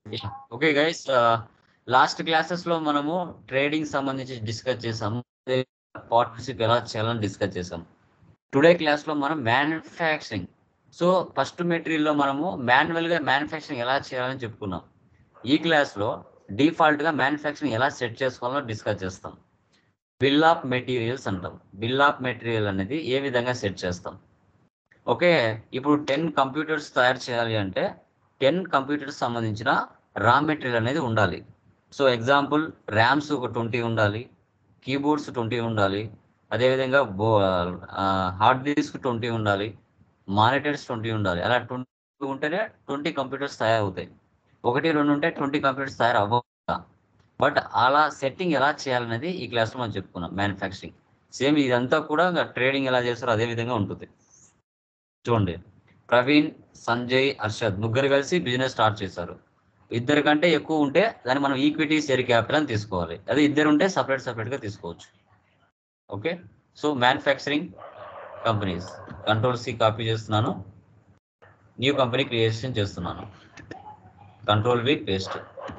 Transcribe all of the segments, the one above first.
Okay guys last classes లో మనము trading సంబంధించి డిస్కస్ చేసాము పార్ట్నర్షిప్ ఎలా చేయాలని డిస్కస్ చేసాం టుడే క్లాస్ లో మనం మ్యానుఫ్యాక్చరింగ్ సో ఫస్ట్ మెటీరియల్ లో మనము మాన్యువల్ గా మ్యానుఫ్యాక్చరింగ్ ఎలా చేయాలని చెప్పుకున్నాం ఈ క్లాస్ లో డిఫాల్ట్ గా మ్యానుఫ్యాక్చరింగ్ ఎలా సెట్ చేసుకోవాలో డిస్కస్ చేస్తాం బిల్ ఆఫ్ మెటీరియల్స్ అంటాం బిల్ ఆఫ్ మెటీరియల్ అనేది ఏ విధంగా సెట్ చేస్తాం ఓకే ఇప్పుడు టెన్ కంప్యూటర్స్ తయారు చేయాలి అంటే టెన్ కంప్యూటర్స్ సంబంధించిన రా మెటీరియల్ అనేది ఉండాలి సో ఎగ్జాంపుల్ ర్యామ్స్ ఒక ట్వంటీ ఉండాలి కీబోర్డ్స్ ట్వంటీ ఉండాలి అదేవిధంగా బో హార్డ్ డిస్క్ ట్వంటీ ఉండాలి మానిటర్స్ ట్వంటీ ఉండాలి అలా ట్వంటీ ఉంటేనే ట్వంటీ కంప్యూటర్స్ తయారవుతాయి ఒకటి రెండు ఉంటే ట్వంటీ కంప్యూటర్స్ తయారు అవ్వ బట్ అలా సెట్టింగ్ ఎలా చేయాలనేది ఈ క్లాస్లో మనం చెప్పుకున్నాం మ్యానుఫ్యాక్చరింగ్ సేమ్ ఇదంతా కూడా ట్రేడింగ్ ఎలా చేస్తారో అదే విధంగా ఉంటుంది చూడండి ప్రవీణ్ సంజయ్ అర్షద్ ముగ్గురు కలిసి బిజినెస్ స్టార్ట్ చేశారు ఇద్దరి కంటే ఎక్కువ ఉంటే దాన్ని మనం ఈక్విటీ షేర్ క్యాపిటల్ అని తీసుకోవాలి అదే ఇద్దరు ఉంటే సపరేట్ సపరేట్గా తీసుకోవచ్చు okay so manufacturing companies control C copy చేస్తున్నాను న్యూ కంపెనీ క్రియేషన్ చేస్తున్నాను కంట్రోల్ వి పేస్ట్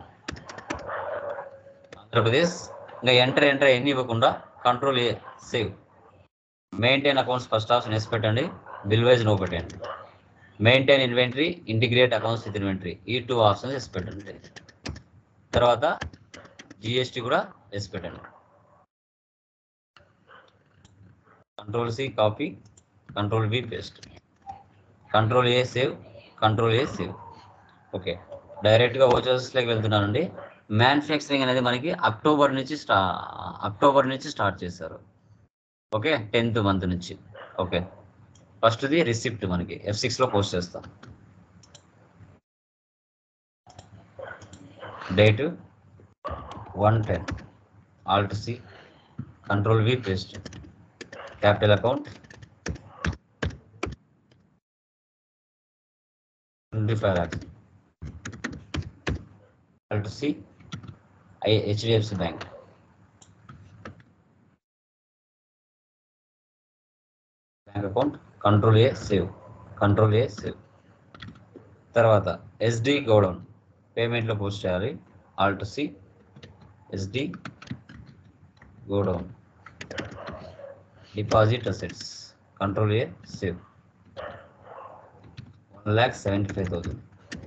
ఆంధ్రప్రదేశ్ ఇంకా ఎంటర్ ఎంటర్ ఎన్ని ఇవ్వకుండా control A save maintain accounts first option వేసి పెట్టండి బిల్ వైజ్ నో పెట్టండి maintain inventory integrate accounts with inventory ఈ two options వేసి పెట్టండి తర్వాత జిఎస్టీ కూడా వేసి పెట్టండి control C copy control V paste control A save control A save okay డైరెక్ట్గా ఓచర్స్లోకి వెళ్తున్నానండి మ్యానుఫ్యాక్చరింగ్ అనేది మనకి అక్టోబర్ నుంచి స్టా అక్టోబర్ నుంచి స్టార్ట్ చేశారు ఓకే టెన్త్ మంత్ నుంచి ఓకే ఫస్ట్ది రిసిప్ట్ మనకి ఎఫ్ సిక్స్లో పోస్ట్ చేస్తాం date one ten alt C control V paste capital account twenty five lakhs alt C I HDFC bank bank account control A save control A save తర్వాత SD godown పేమెంట్లో post చేయాలి alt C SD godown deposit assets control A save one lakh seventy five thousand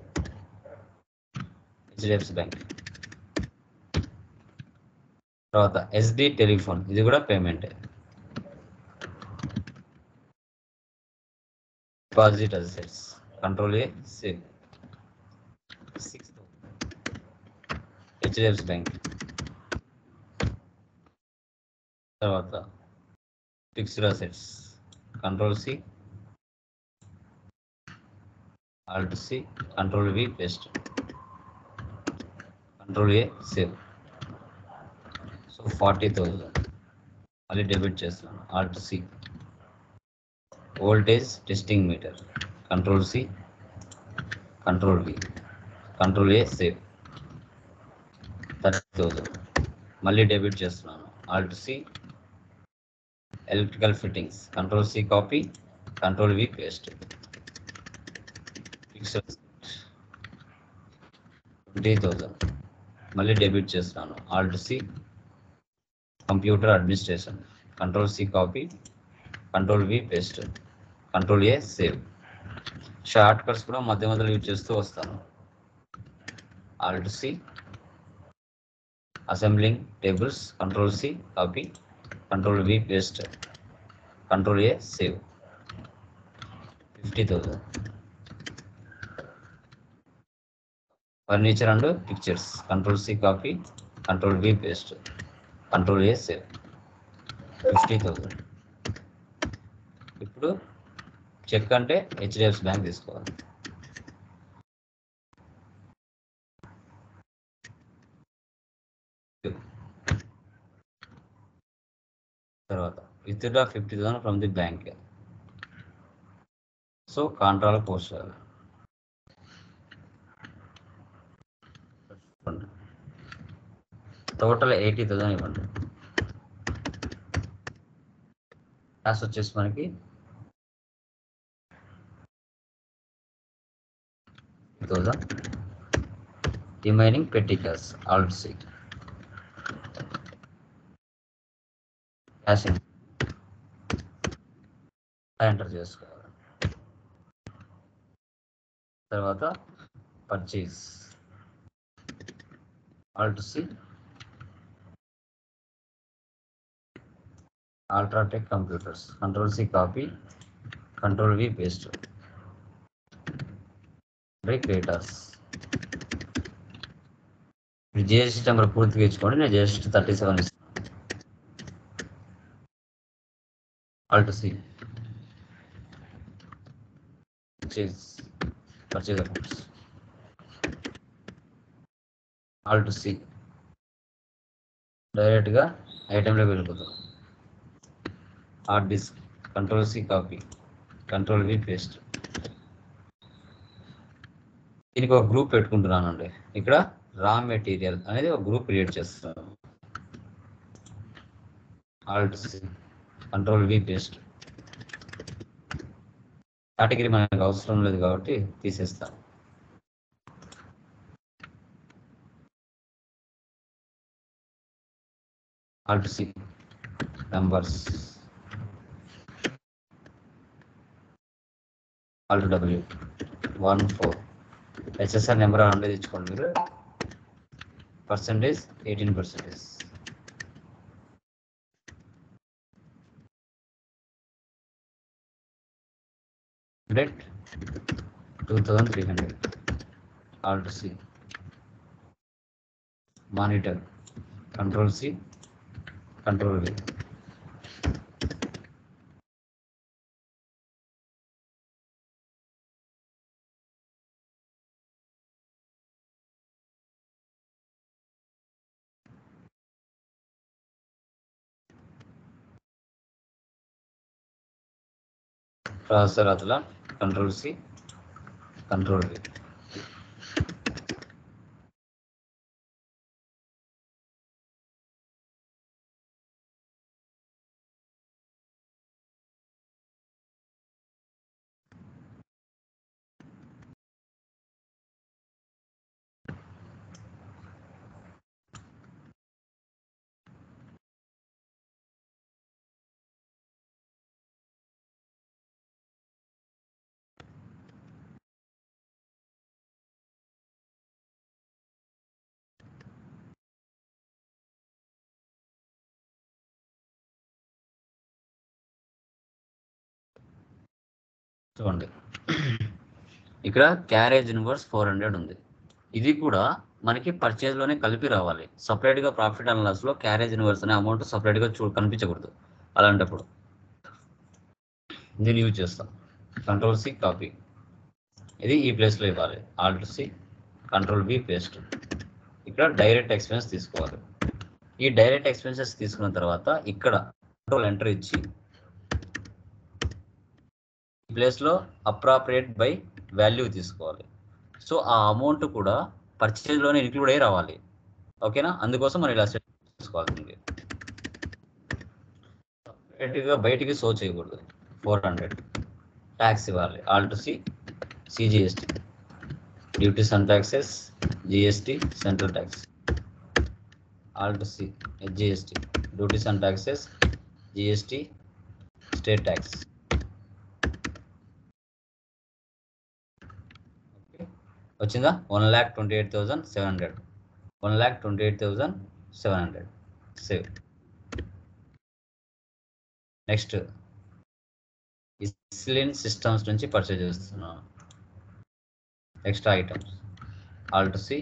HDFC bank తర్వాత SD telephone ఇది కూడా పేమెంటే deposit assets control A save six HDFC bank తర్వాత fixed assets control C alt C control V paste control A save so forty thousand మళ్ళీ debit చేస్తున్నాను alt C voltage testing meter control C control V control A save thirty thousand మళ్ళీ debit చేస్తున్నాను alt C electrical fittings control C copy control V paste fixed twenty thousand మళ్ళీ debit చేస్తున్నాను alt C computer administration control C copy control V paste control A save shortcuts కూడా మధ్య మధ్యలో use చేస్తూ వస్తాను alt C assembling tables control C copy control V paste control A save fifty thousand furniture and pictures control C copy control V paste control A save fifty thousand ఇప్పుడు cheque అంటే HDFC bank తీసుకోవాలి తర్వాత withdraw fifty thousand from the bank so కాంట్రాలో post చేయాలి total eighty thousand ఇవ్వండి cash వచ్చేసి మనకి thousand remaining పెట్టి cash alt C cashing enter చేసుకోవాలి తర్వాత purchase alt C UltraTech computers control C copy control V paste creators ఇప్పుడు GST number పూర్తిగా ఇచ్చుకోండి నేను జస్ట్ థర్టీ సెవెన్ ఇస్తాను alt C purchase purchase accounts alt C డైరెక్ట్గా ఐటెంలో వెళ్ళిపోతాం hard disk control C copy control V paste దీనికి ఒక గ్రూప్ పెట్టుకుంటున్నానండి ఇక్కడ రా మెటీరియల్ అనేది ఒక గ్రూప్ క్రియేట్ చేస్తున్నాను alt C control V paste category మనకు అవసరం లేదు కాబట్టి తీసేస్తాను alt C numbers Alt W one four HSR number అనేది ఇచ్చుకోండి మీరు percentage eighteen percentage hundred two thousand three hundred alt C monitor control C control V processor అతల control C control V చూడండి ఇక్కడ క్యారేజ్ ఇన్వర్స్ ఫోర్ హండ్రెడ్ ఉంది ఇది కూడా మనకి purchase లోనే కలిపి రావాలి Separate గా ప్రాఫిట్ అండ్ లాస్ లో క్యారేజ్ ఇన్వర్స్ అనే అమౌంట్ గా చూ కనిపించకూడదు అలాంటప్పుడు దీన్ని యూజ్ చేస్తాం కంట్రోల్ సి కాపీ ఇది ఈ place లో ఇవ్వాలి alt C control B paste ఇక్కడ డైరెక్ట్ ఎక్స్పెన్స్ తీసుకోవాలి ఈ డైరెక్ట్ ఎక్స్పెన్సెస్ తీసుకున్న తర్వాత ఇక్కడ కంట్రోల్ ఎంటర్ ఇచ్చి ప్లేస్లో అప్రాప్రియేట్ బై వాల్యూ తీసుకోవాలి సో ఆ అమౌంట్ కూడా పర్చేజ్లోనే ఇంక్లూడ్ అయ్యి రావాలి ఓకేనా అందుకోసం మనం ఇలా సెట్ చేసుకోవాల్సింది సపరేట్గా బయటికి సో చేయకూడదు ఫోర్ హండ్రెడ్ ట్యాక్స్ ఇవ్వాలి alt C CGST duties and taxes GST central tax alt C GST duties and taxes GST state tax వచ్చిందా one lakh twenty eight thousand seven hundred one lakh twenty eight thousand seven hundred save next ఇస్లిన్ systems నుంచి purchase చేస్తున్నాను extra items alt C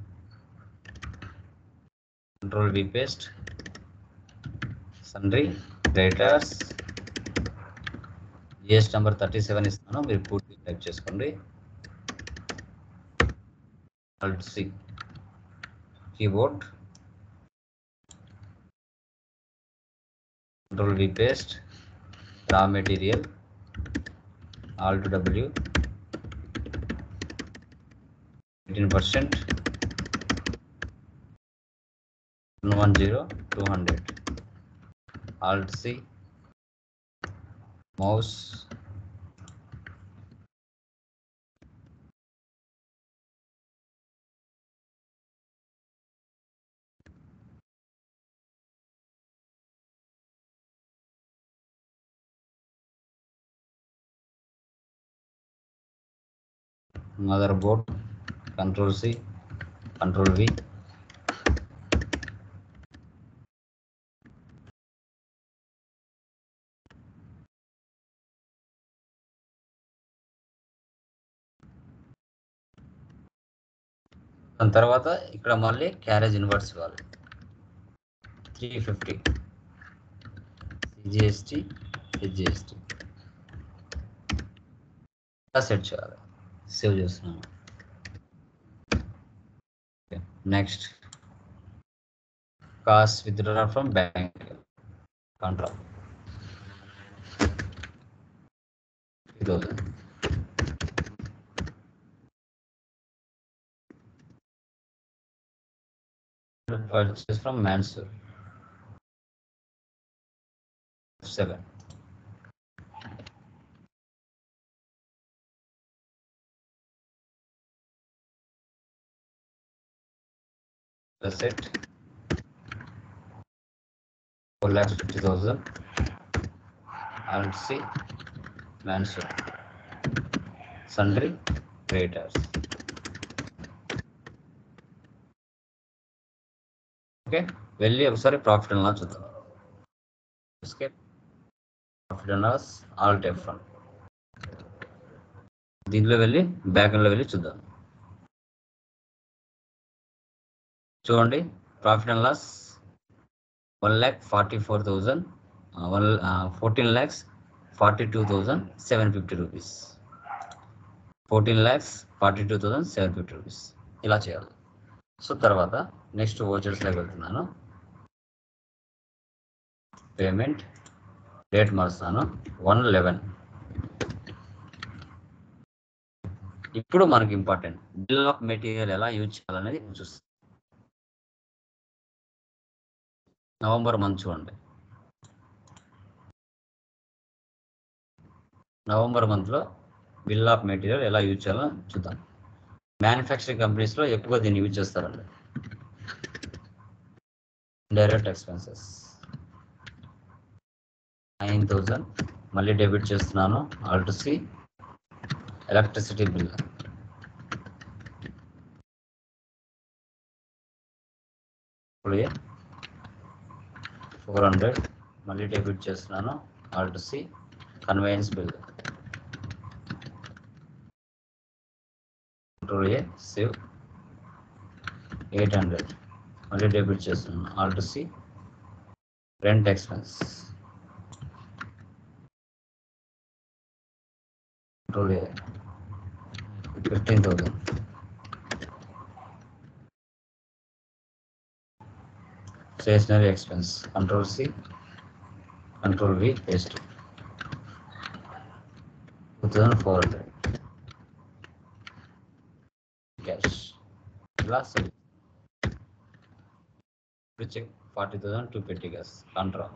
control V paste sundry raters GS number thirty seven ఇస్తాను మీరు పూర్తి type చేసుకోండి Alt C keyboard control V paste raw material alt W 18 percent 110 200 alt C mouse motherboard control C control V దాని తర్వాత ఇక్కడ మళ్ళీ carriage inwards ఇవ్వాలి three fifty CGST HGST set చేయాలి సేవ్ చేస్తున్నాను next cost withdraw from bank contra three thousand purchase from Mansur. Seven. That's it. Four lakhs fifty thousand. And see Mansur. Sundry creditors. Okay వెళ్ళి ఒకసారి profit and loss చూద్దాం escape profit and loss alt F one దీంట్లో వెళ్ళి back లో వెళ్ళి చూద్దాం చూడండి profit and loss one lakh forty four thousand one fourteen lakhs forty two thousand seven fifty rupees fourteen lakhs forty two thousand seven fifty rupees ఇలా చేయాలి so తర్వాత next ఓచర్స్లోకి వెళ్తున్నాను పేమెంట్ డేట్ మారుస్తాను వన్ లెవెన్ ఇప్పుడు మనకి ఇంపార్టెంట్ బిల్ ఆఫ్ మెటీరియల్ ఎలా use చేయాలనేది చూస్తాం నవంబర్ మంత్ చూడండి నవంబర్ మంత్లో బిల్ ఆఫ్ మెటీరియల్ ఎలా యూజ్ చేయాలో చూద్దాం మ్యానుఫ్యాక్చరింగ్ కంపెనీస్లో ఎక్కువగా దీన్ని యూజ్ చేస్తారండి డైరెక్ట్ ఎక్స్పెన్సెస్ నైన్ థౌజండ్ మళ్ళీ డెబిట్ చేస్తున్నాను ఆల్ట్ సి ఎలక్ట్రిసిటీ బిల్ ఇప్పుడు ఫోర్ హండ్రెడ్ మళ్ళీ డెబిట్ చేస్తున్నాను alt C conveyance bill control A save eight hundred మళ్ళీ డెబిట్ చేస్తున్నాను alt C rent expense control A fifteen thousand stationery expense control C control V paste two thousand four hundred cash ఇలా cell ఇప్పుడు cheque forty thousand two పెట్టి gas contra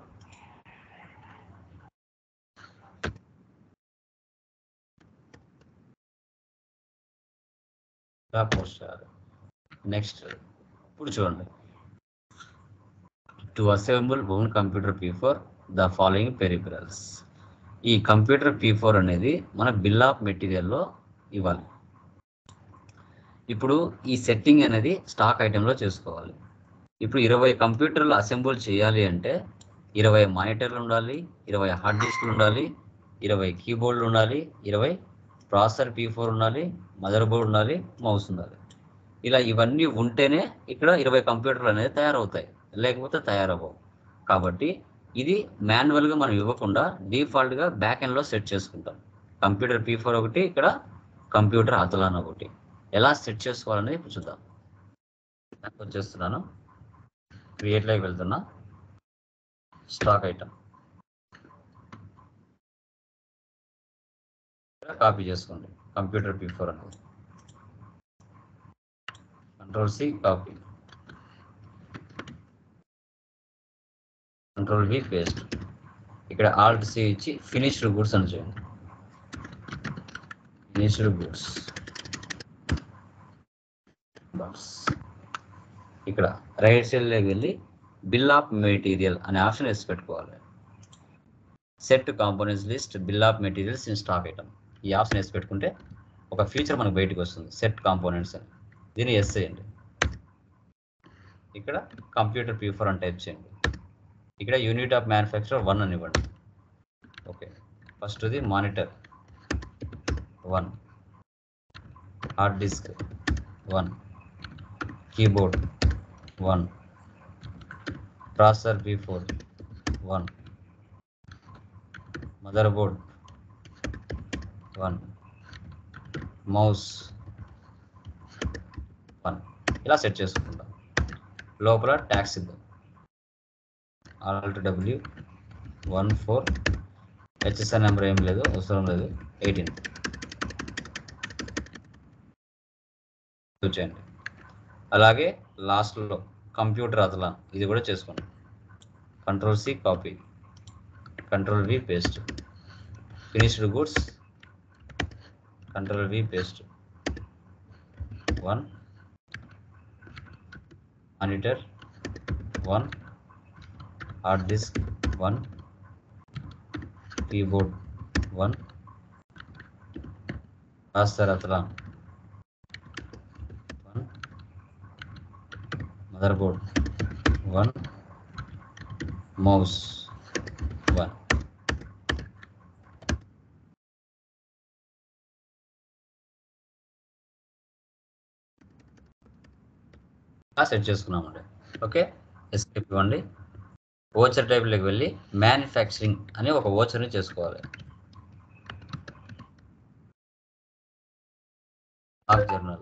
ఇలా post చేయాలి next ఇప్పుడు చూడండి to assemble own computer P four the following peripherals ఈ computer P four అనేది మన బిల్ ఆఫ్ మెటీరియల్లో ఇవ్వాలి ఇప్పుడు ఈ సెట్టింగ్ అనేది స్టాక్ ఐటెంలో చేసుకోవాలి ఇప్పుడు ఇరవై కంప్యూటర్లు అసెంబుల్ చేయాలి అంటే ఇరవై మానిటర్లు ఉండాలి ఇరవై హార్డ్ డిస్క్లు ఉండాలి ఇరవై కీబోర్డులు ఉండాలి ఇరవై ప్రాసెసర్ పీ ఫోర్ ఉండాలి మదర్ బోర్డ్ ఉండాలి మౌస్ ఉండాలి ఇలా ఇవన్నీ ఉంటేనే ఇక్కడ ఇరవై కంప్యూటర్లు అనేది తయారవుతాయి లేకపోతే తయారవ్వవు కాబట్టి ఇది మాన్యువల్గా మనం ఇవ్వకుండా డిఫాల్ట్గా బ్యాక్ ఎండ్లో సెట్ చేసుకుంటాం కంప్యూటర్ పీ ఫోర్ ఒకటి ఇక్కడ కంప్యూటర్ అతలాన్ ఒకటి ఎలా సెట్ చేసుకోవాలనేది ఇప్పుడు చూద్దాం నాకు వచ్చేస్తున్నాను క్రియేట్లోకి వెళ్తున్నా స్టాక్ ఐటమ్ కాపీ చేసుకోండి కంప్యూటర్ పీ ఫోర్ అనేది control C copy control V paste ఇక్కడ ఆల్ట్ సి ఇచ్చి ఫినిష్డ్ గుడ్స్ అని చేయండి ఫినిష్డ్ గుడ్స్ బాక్స్ ఇక్కడ రైట్ సైడ్లోకి వెళ్ళి బిల్ ఆఫ్ మెటీరియల్ అనే ఆప్షన్ వేసి పెట్టుకోవాలి set components list bill of materials in stock item ఈ ఆప్షన్ వేసి పెట్టుకుంటే ఒక ఫీచర్ మనకు బయటకు వస్తుంది సెట్ కాంపోనెంట్స్ అని దీన్ని ఎస్ చేయండి ఇక్కడ కంప్యూటర్ పీ ఫోర్ అని టైప్ చేయండి ఇక్కడ యూనిట్ ఆఫ్ మ్యానుఫ్యాక్చర్ వన్ అని ఇవ్వండి ఓకే ఫస్ట్ది monitor one hard disk one keyboard one processor P four one motherboard one mouse one ఇలా సెట్ చేసుకుంటాం లోపల ట్యాక్స్ ఇద్దాం alt W one four HSR number ఏం లేదు అవసరం లేదు ఎయిటీన్ చూచేయండి అలాగే లాస్ట్లో కంప్యూటర్ అతలా ఇది కూడా చేసుకోండి control C copy control V paste finished goods control V paste one monitor one hard disk one keyboard one రాస్తారు అతలా one motherboard one mouse one set చేసుకున్నామండి ఓకే ఎస్కేప్ ఇవ్వండి ఓచర్ టైప్లోకి వెళ్ళి మ్యానుఫ్యాక్చరింగ్ అని ఒక ఓచర్ని చేసుకోవాలి of journal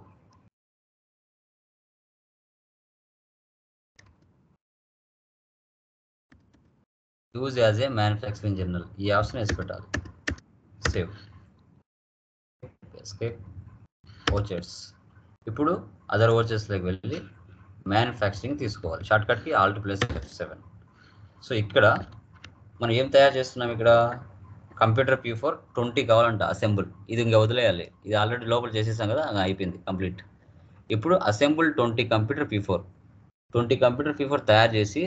use as a manufacturing journal ఈ ఆప్షన్ వేసి పెట్టాలి సేవ్ ఎస్కేప్ ఓచర్స్ ఇప్పుడు అదర్ ఓచర్స్లోకి వెళ్ళి మ్యానుఫ్యాక్చరింగ్ తీసుకోవాలి షార్ట్కట్కి alt plus F seven so ఇక్కడ మనం ఏం తయారు చేస్తున్నాం ఇక్కడ కంప్యూటర్ పీ ఫోర్ ట్వంటీ కావాలంట అసెంబుల్ ఇది ఇంకా వదిలేయాలి ఇది ఆల్రెడీ లోపల చేసేసాం కదా అది అయిపోయింది కంప్లీట్ ఇప్పుడు assemble twenty computer P four twenty computer P four తయారు చేసి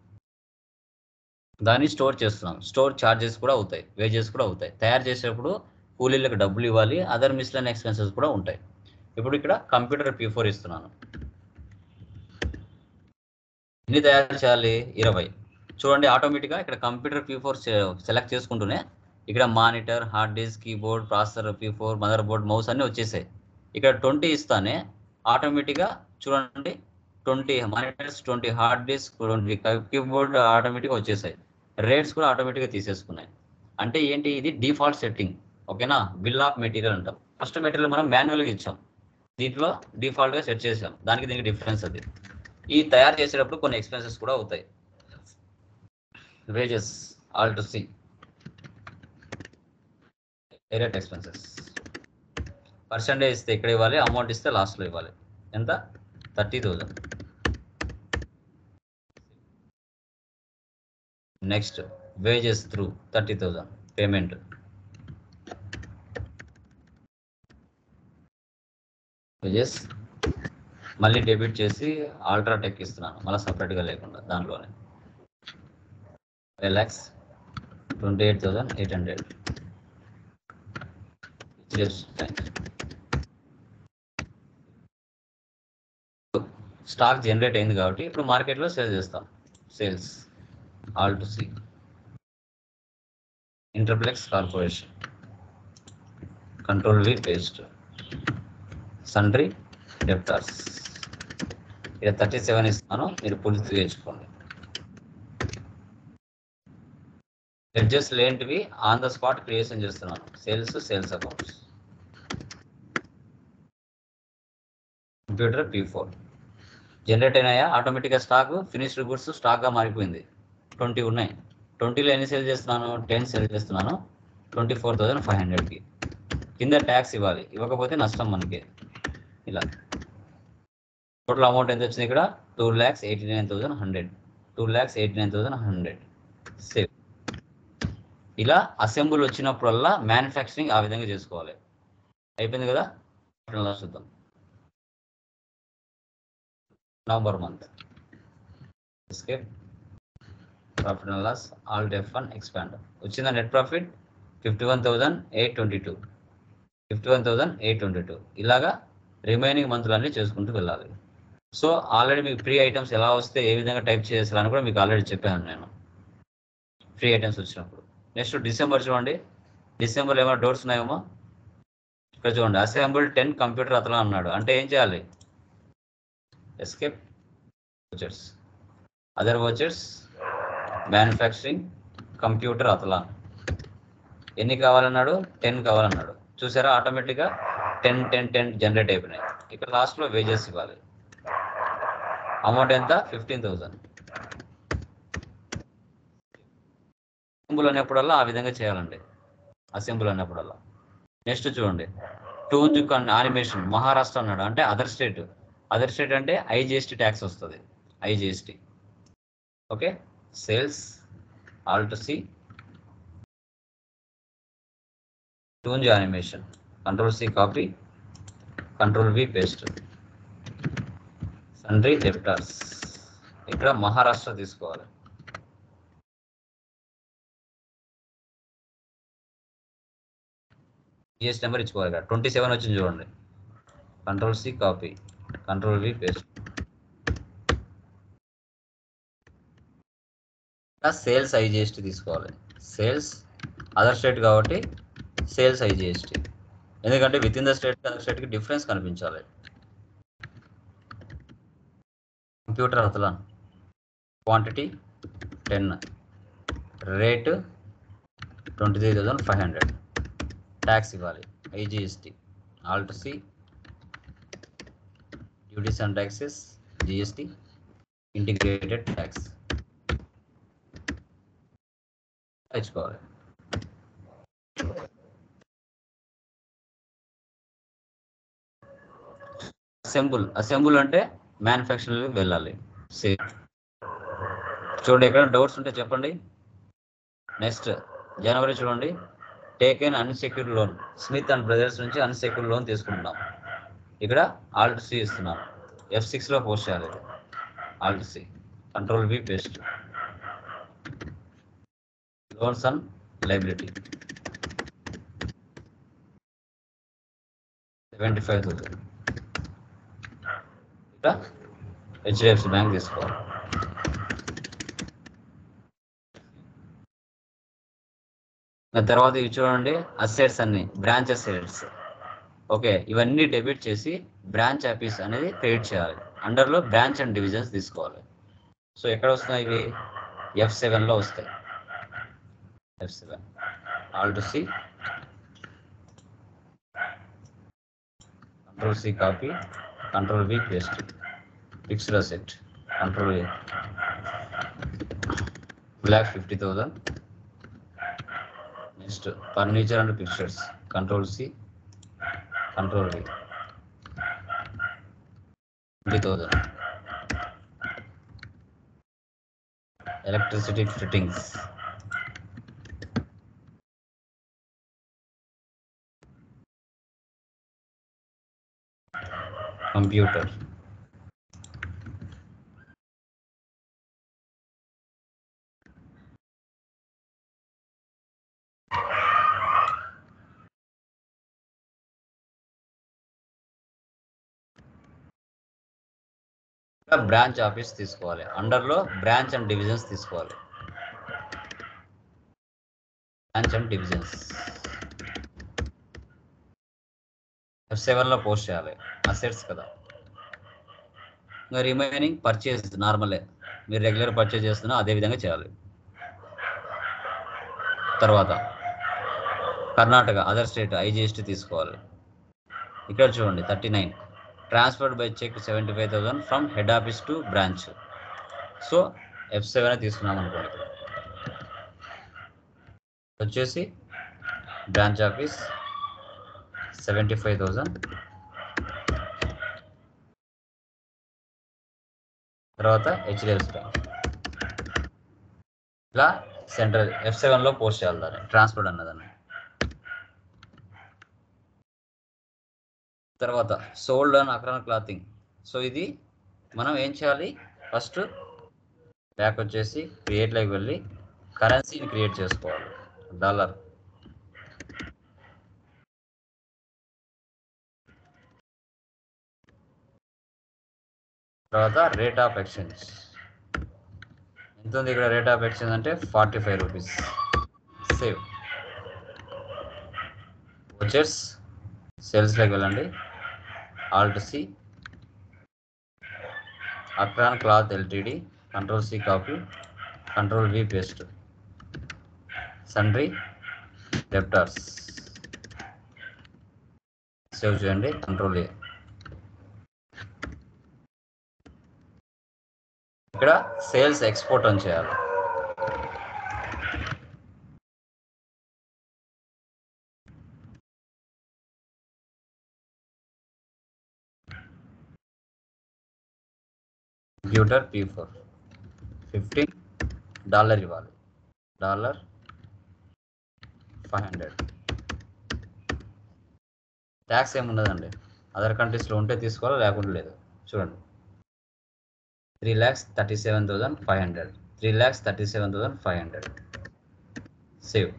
దాన్ని స్టోర్ చేస్తున్నాం స్టోర్ ఛార్జెస్ కూడా అవుతాయి వేజెస్ కూడా అవుతాయి తయారు చేసేటప్పుడు కూలీలకు డబ్బులు ఇవ్వాలి అదర్ మిస్లైన్ ఎక్స్పెన్సెస్ కూడా ఉంటాయి ఇప్పుడు ఇక్కడ కంప్యూటర్ పీ ఫోర్ ఇస్తున్నాను ఎన్ని తయారు చేయాలి ఇరవై చూడండి ఆటోమేటిక్గా ఇక్కడ కంప్యూటర్ పీ ఫోర్ సెలెక్ట్ చేసుకుంటూనే ఇక్కడ monitor hard disk keyboard processor P four motherboard mouse అన్నీ వచ్చేసాయి ఇక్కడ ట్వంటీ ఇస్తానే ఆటోమేటిక్గా చూడండి twenty monitors twenty hard disk twenty keyboard ఆటోమేటిక్గా వచ్చేసాయి రేట్స్ కూడా ఆటోమేటిక్గా తీసేసుకున్నాయి అంటే ఏంటి ఇది డిఫాల్ట్ సెట్టింగ్ ఓకేనా బిల్ ఆఫ్ మెటీరియల్ అంటాం ఫస్ట్ మెటీరియల్ మనం మాన్యువల్గా ఇచ్చాం దీంట్లో డిఫాల్ట్గా సెట్ చేసాం దానికి దీనికి డిఫరెన్స్ అది ఈ తయారు చేసేటప్పుడు కొన్ని ఎక్స్పెన్సెస్ కూడా అవుతాయి wages alt C direct expenses percentage ఇస్తే ఇక్కడ ఇవ్వాలి అమౌంట్ ఇస్తే లాస్ట్లో ఇవ్వాలి ఎంత thirty thousand next wages through thirty thousand payment wages మళ్ళీ డెబిట్ చేసి ఆల్ట్రాటెక్ ఇస్తున్నాను మళ్ళీ సపరేట్గా లేకుండా దాంట్లోనే five lakhs twenty eight thousand eight hundred stock generate అయింది కాబట్టి ఇప్పుడు మార్కెట్లో సేల్ చేస్తాం sales alt C Interplex corporation control V paste sundry debtors ఇక్కడ థర్టీ సెవెన్ ఇస్తాను మీరు పూర్తి తెచ్చుకోండి ఎడ్జెస్ లేంటివి ఆన్ ద స్పాట్ క్రియేషన్ చేస్తున్నాను sales sales accounts computer P four generate అయినాయా ఆటోమేటిక్గా స్టాక్ ఫినిష్డ్ గుడ్స్ స్టాక్గా మారిపోయింది ట్వంటీ ఉన్నాయి ట్వంటీలో ఎన్ని సేల్ చేస్తున్నాను టెన్ సేల్ చేస్తున్నాను ట్వంటీ ఫోర్ థౌజండ్ ఫైవ్ హండ్రెడ్కి కింద ట్యాక్స్ ఇవ్వాలి ఇవ్వకపోతే నష్టం మనకి ఇలా టోటల్ అమౌంట్ ఎంత వచ్చింది ఇక్కడ two lakhs eighty nine thousand hundred two lakhs eighty nine thousand hundred save ఇలా అసెంబుల్ వచ్చినప్పుడల్లా మ్యానుఫ్యాక్చరింగ్ ఆ విధంగా చేసుకోవాలి అయిపోయింది కదా చూద్దాం November month escape profit and loss alt F one expand వచ్చిందా net profit fifty one thousand eight twenty two fifty one thousand eight twenty two ఇలాగా రిమైనింగ్ మంత్లన్నీ చేసుకుంటూ వెళ్ళాలి సో ఆల్రెడీ మీకు ఫ్రీ ఐటమ్స్ ఎలా వస్తే ఏ విధంగా టైప్ చేయాలని కూడా మీకు ఆల్రెడీ చెప్పాను నేను ఫ్రీ ఐటమ్స్ వచ్చినప్పుడు నెక్స్ట్ డిసెంబర్ చూడండి డిసెంబర్ ఏమైనా డోర్స్ ఉన్నాయేమో ఇక్కడ చూడండి అసెంబుల్ టెన్ కంప్యూటర్ అతలా అన్నాడు అంటే ఏం చేయాలి escape vouchers other vouchers manufacturing computer అతలా ఎన్ని కావాలన్నాడు టెన్ కావాలన్నాడు చూసారా ఆటోమేటిక్గా టెన్ టెన్ టెన్ జనరేట్ అయిపోయినాయి ఇక్కడ లాస్ట్లో వేజెస్ ఇవ్వాలి అమౌంట్ ఎంత ఫిఫ్టీన్ థౌసండ్ అసెంబుల్ అనేప్పుడల్లా ఆ విధంగా చేయాలండి అసెంబుల్ అనేప్పుడల్లా నెక్స్ట్ చూడండి టూన్ యానిమేషన్ మహారాష్ట్ర అన్నాడు అంటే అదర్ స్టేట్ అదర్ స్టేట్ అంటే ఐజిఎస్టీ ట్యాక్స్ వస్తుంది IGST okay sales alt C toon animation control C copy control V paste sundry debtors ఇక్కడ మహారాష్ట్ర తీసుకోవాలి జిఎస్ నెంబర్ ఇచ్చుకోవాలి ఇక్కడ ట్వంటీ సెవెన్ వచ్చింది చూడండి control C copy control V paste sales IGST తీసుకోవాలి sales other state కాబట్టి sales IGST ఎందుకంటే within the state other స్టేట్కి డిఫరెన్స్ కనిపించాలి కంప్యూటర్ అతలా quantity ten rate twenty three thousand five hundred tax ఇవ్వాలి IGST alt C duties and taxes GST integrated tax తెచ్చుకోవాలి assemble assemble అంటే మ్యానుఫ్యాక్చరింగ్కి వెళ్ళాలి సేమ్ చూడండి ఎక్కడ డౌట్స్ ఉంటే చెప్పండి నెక్స్ట్ జనవరి చూడండి taken unsecured loan Smith and brothers నుంచి అన్సెక్యూర్డ్ లోన్ తీసుకుంటున్నాం ఇక్కడ ఆల్ట్ సి ఇస్తున్నాం ఎఫ్ సిక్స్లో పోస్ట్ చేయాలి alt C control V paste loans and liability seventy five thousand ఇక్కడ హెచ్డిఎఫ్సి బ్యాంక్ తీసుకోవాలి ఆ తర్వాత ఇవి చూడండి అసెట్స్ అన్ని బ్రాంచ్ అసెట్స్ ఓకే ఇవన్నీ డెబిట్ చేసి బ్రాంచ్ ఆఫీస్ అనేది క్రియేట్ చేయాలి అండర్లో బ్రాంచ్ అండ్ డివిజన్స్ తీసుకోవాలి సో ఎక్కడ వస్తున్నాయి ఇవి ఎఫ్ సెవెన్లో వస్తాయి F seven alt C control C copy control V paste fixed asset control A block fifty thousand next furniture and pictures control C control V twenty thousand electricity fittings computer branch office తీసుకోవాలి అండర్లో branch and divisions తీసుకోవాలి branch and divisions F సెవెన్లో post చేయాలి assets కదా ఇంకా remaining purchase నార్మలే మీరు regular purchase చేస్తున్నా అదే విధంగా చేయాలి తర్వాత కర్ణాటక అదర్ స్టేట్ ఐజిఎస్టీ తీసుకోవాలి ఇక్కడ చూడండి thirty nine transferred by cheque seventy five thousand from head office to branch so F seven తీసుకున్నాం అనుకోండి ఇక్కడ వచ్చేసి branch office seventy five thousand తర్వాత హెచ్డిఎఫ్సి బ్యాంక్ ఇలా సెంట్రల్ ఎఫ్ సెవెన్లో పోస్ట్ చేయాలి దాన్ని ట్రాన్స్ఫర్డ్ అన్నదాన్ని తర్వాత sold and Akron clothing so ఇది మనం ఏం చేయాలి ఫస్ట్ బ్యాక్ వచ్చేసి క్రియేట్లోకి వెళ్ళి కరెన్సీని క్రియేట్ చేసుకోవాలి డాలర్ తర్వాత రేట్ ఆఫ్ ఎక్స్చేంజ్ ఎంత ఉంది ఇక్కడ రేట్ ఆఫ్ ఎక్స్చేంజ్ అంటే forty five rupees save vouchers సేల్స్లోకి వెళ్ళండి alt C Akron cloth LTD control C copy control V paste sundry debtors save చేయండి కంట్రోల్ ఏ ఇక్కడ సేల్స్ ఎక్స్పోర్ట్ అని చేయాలి computer P four fifteen dollar ఇవ్వాలి dollar five hundred tax ఏమున్నదండి other కంట్రీస్లో ఉంటే తీసుకోవాలి లేకుంటే లేదు చూడండి three lakhs thirty seven thousand five hundred three lakhs thirty seven thousand five hundred save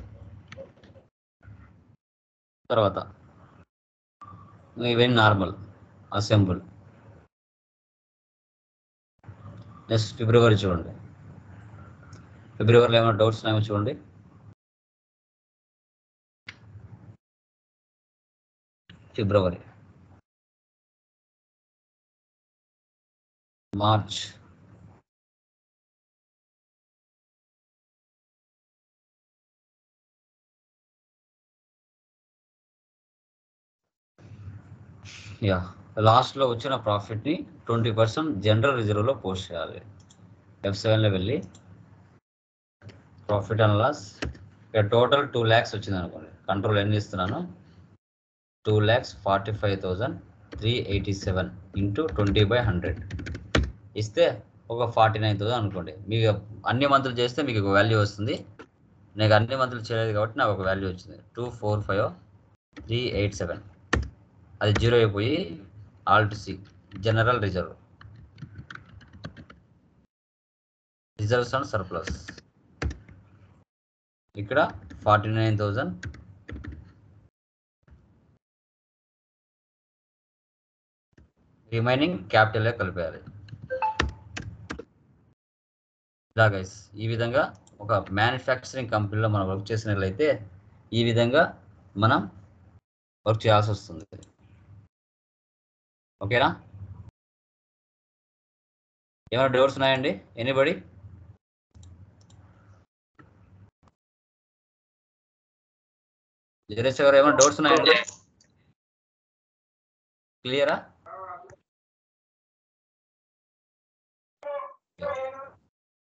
తర్వాత ఇవన్నీ నార్మల్ అసెంబుల్ నెక్స్ట్ ఫిబ్రవరి చూడండి ఫిబ్రవరిలో ఏమైనా డౌట్స్ ఉన్నాయో చూడండి ఫిబ్రవరి మార్చ్ యా లాస్ట్లో వచ్చిన ప్రాఫిట్ని ట్వంటీ పర్సెంట్ జనరల్ రిజర్వ్లో పోస్ట్ చేయాలి ఎఫ్ సెవెన్లో వెళ్ళి ప్రాఫిట్ అండ్ లాస్ ఇక టోటల్ టూ ల్యాక్స్ వచ్చింది అనుకోండి కంట్రోల్ ఎన్ని ఇస్తున్నాను two lakhs forty five thousand three eighty seven into twenty by hundred ఇస్తే ఒక ఫార్టీ నైన్ థౌసండ్ అనుకోండి మీకు అన్ని మంత్రులు చేస్తే మీకు ఒక వాల్యూ వస్తుంది నాకు అన్ని మంత్రులు చేయలేదు కాబట్టి నాకు ఒక వాల్యూ వచ్చింది two four five three eight seven అది జీరో అయిపోయి alt C general reserve reserves and surplus ఇక్కడ forty nine thousand remaining capital కలిపేయాలి ఇలా గైస్ ఈ విధంగా ఒక మ్యానుఫ్యాక్చరింగ్ కంపెనీలో మనం వర్క్ చేసినట్లయితే ఈ విధంగా మనం వర్క్ చేయాల్సి వస్తుంది ఓకేనా ఏమైనా డౌట్స్ ఉన్నాయండి ఎనీబడి జరేష్ గారు ఏమైనా డౌట్స్ ఉన్నాయండి క్లియరా